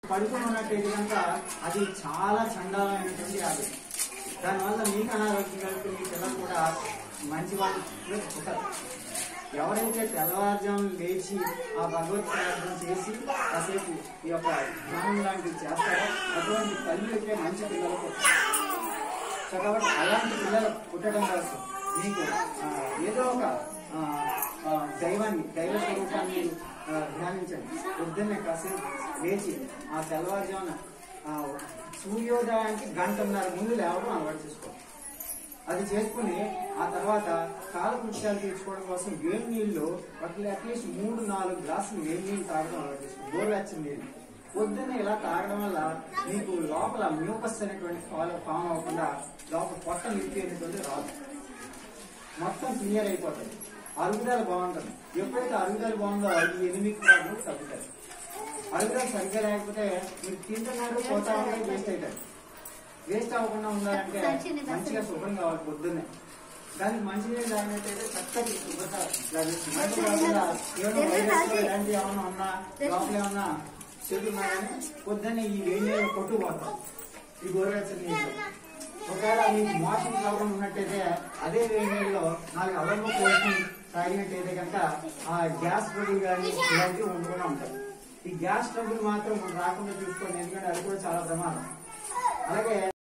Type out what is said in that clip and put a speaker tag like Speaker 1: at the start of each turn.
Speaker 1: పడుకుని ఉన్నట్టయితే కనుక అది చాలా చండాలమైనటువంటి వ్యాధి దానివల్ల మీకు అనారోగ్యం కలుగుతుంది మీ పిల్లలు కూడా మంచి వాళ్ళు పుట్టరు ఎవరైతే తెల్లవారుజామున లేచి ఆ భగవత్ ప్రార్థన చేసి కాసేపు ఈ యొక్క ధ్యానం లాంటివి చేస్తారో అటువంటి తల్లికే మంచి పిల్లలు పుడతారు. సో కాబట్టి అలాంటి పిల్లలు పుట్టడం కోసం మీకు ఆ, ఏదో ఒక ఆ, ఆ, దైవాన్ని దైవ స్వరూపాన్ని మీరు ఆ, ధ్యానించండి పొద్దున్నే కాసేపు లేచి ఆ తెల్లవారుజామున ఆ, సూర్యోదయానికి గంటన్నర ముందు లేవడం అలవాటు చేసుకోండి అది చేసుకుని ఆ తర్వాత కాలకృత్యాలు తీర్చుకోవడం కోసం వేడి నీళ్ళు వాటిలో అట్లీస్ట్ మూడు నాలుగు గ్లాసులు వేడి నీళ్ళు తాగడం అలవాటు చేసుకోండి గోరువెచ్చని నీళ్ళు పొద్దున్న ఇలా తాగడం వల్ల మీకు లోపల మ్యూకస్ అనేటువంటి ఫాలో ఫామ్ అవ్వకుండా లోపల పొట్ట నింపి అనేటువంటి రాదు మొత్తం క్లియర్ అయిపోతుంది అరుగుదల బాగుంటుంది ఎప్పుడైతే అరుగుదల బాగుందో ఈ ఎనిమిది ప్రాబ్లమ్స్ తగ్గుతాయి అరుగుదల సరిగ్గా లేకపోతే మీరు తింటున్నారు పోతా ఉంటే వేస్ట్ అవుతారు వేస్ట్ అవ్వకుండా ఉండాలంటే మంచిగా శుభ్రం కావాలి పొద్దున్నే దానికి మంచినీళ్ళు తాగినట్టయితే చక్కటి శుభ్రత లభిస్తుంది అంతే కాకుండా ఏమైనా వైరస్ ఇలాంటి ఏమైనా ఉన్నా లోపల ఏమన్నా చెడు ఉన్నా కానీ పొద్దున్నే ఈ వేడి నీళ్ళు కొట్టుకుపోతాం ఈ గోరువెచ్చని నీళ్ళు ఒకవేళ మీకు మోషన్ ప్రాబ్లం ఉన్నట్టయితే అదే వేడి నీళ్ళలో నాలుగు అల్లము పోసి తాగినట్టయితే కనుక ఆ గ్యాస్ ట్రబుల్ కానీ ఇలాంటివి ఉండకుండా ఉంటాయి ఈ గ్యాస్ ట్రబుల్ మాత్రం రాకుండా చూసుకోండి ఎందుకంటే అది కూడా చాలా ప్రమాదం అలాగే